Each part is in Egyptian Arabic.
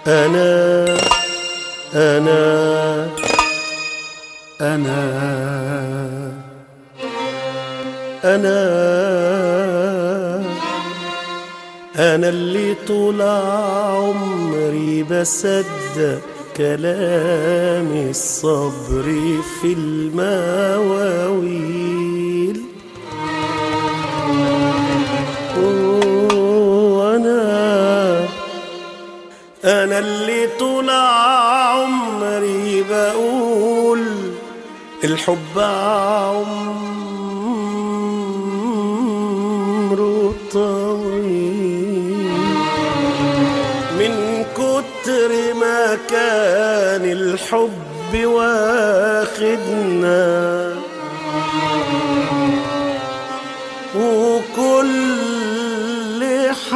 أنا أنا أنا أنا أنا اللي طول عمري بصدق كلام الصبر في المواويل وأنا أنا اللي طول عمري بقول الحب عمره طويل من كتر ما كان الحب واخدنا وكل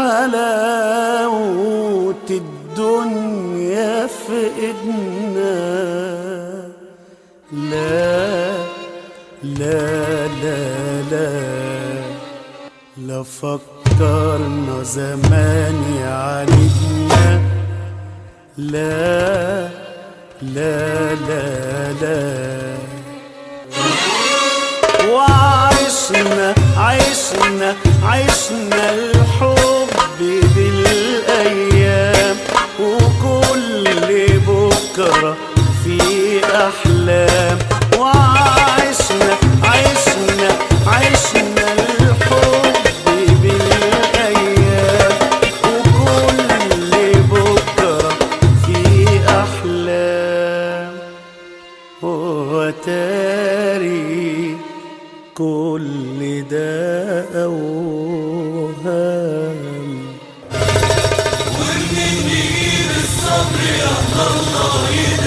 حلاوة الدنيا في ايدنا لا لا لا لا لا فكرنا زمان يعاندنا لا لا لا لا وعشنا عشنا عشنا الحب بالأيام وكل بكرة في أحلام وعشنا عشنا عشنا الحب بالأيام وكل بكرة في أحلام وتاري كل ده أوهام ومنين يجيب الصبر يا الله